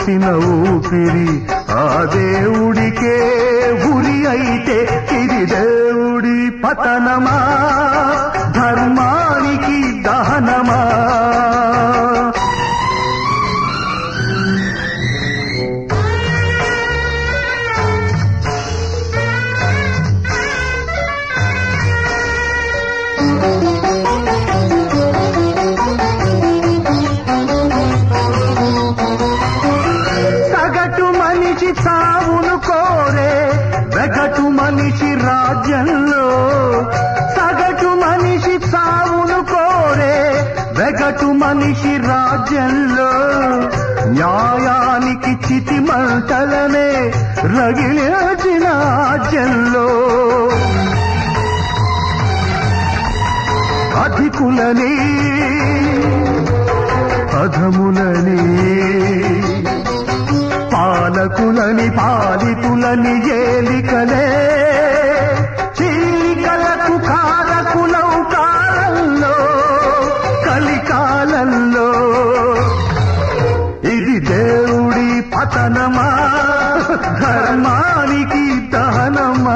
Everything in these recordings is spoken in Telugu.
పోసిన ఊపిరి ఆ దేవుడికే ఉరి అయితే ఇది దేవుడి పతనమా ధర్మానికి దహనమా సగటు మనిషి చావును కోరే వెగటు మనిషి రాజ్యంలో సగటు మనిషి చావును కోరే వెగటు మనిషి రాజ్యంలో న్యాయానికి చితి మంటలనే రగిలిచిన రాజ్యంలో అధికులని అధములని పాలకులని పాలితులని ఏలికలే చీలికలకు కారకులౌ కాలంలో కలికాలంలో ఇది దేవుడి పతనమా ధర్మానికి దహనమా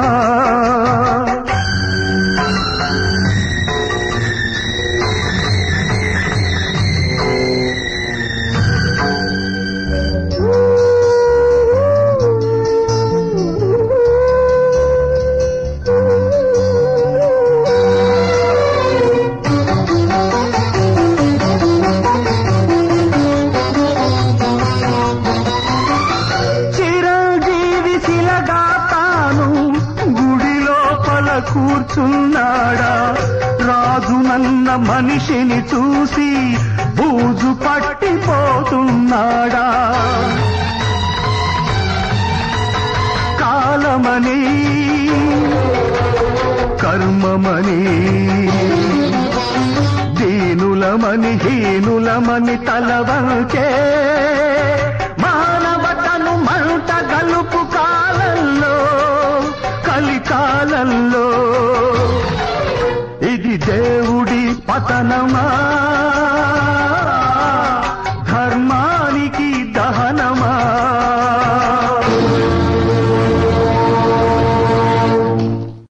చిరంజీవి శిలగా తాను గుడి లోపల కూర్చున్నాడా రాజునన్న మనిషిని చూసి బూజు పట్టిపోతున్నాడా కాలమని కర్మమని దీనులమని హీనులమని తలవంచే మానవతను మంట గలుపు కాలంలో కలికాలంలో ఇది దేవుడి పతనమా